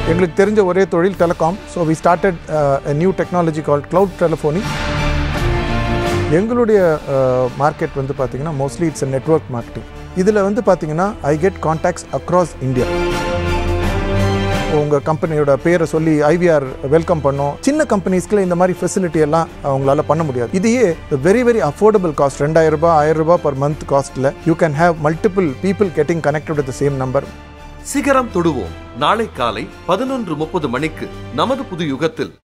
எங்களுக்கு தெரிஞ்ச ஒரே தொழில் telecom so we started new technology call cloud telephony எங்களுடைய மார்க்கெட் வந்து பார்த்தீங்கன்னா மோஸ்ட்லி இட்ஸ் நெட்வொர்க் மார்க்கெட்டிங் இதில் வந்து பார்த்தீங்கன்னா I get contacts across India உங்கள் கம்பெனியோட பேரை சொல்லி ஐவிஆர் வெல்கம் பண்ணோம் சின்ன கம்பெனிஸ்க்குள்ள இந்த மாதிரி ஃபெசிலிட்டி எல்லாம் அவங்களால பண்ண முடியாது இதையே வெரி வெரி அஃபோர்டபுள் காஸ்ட் ரெண்டாயிரம் ரூபாய் ஆயிரம் ரூபாய் பர் மந்த் காஸ்ட்டில் you can have multiple people getting connected with same number சிகரம் தொடுவோம் நாளை காலை பதினொன்று முப்பது மணிக்கு நமது புது யுகத்தில்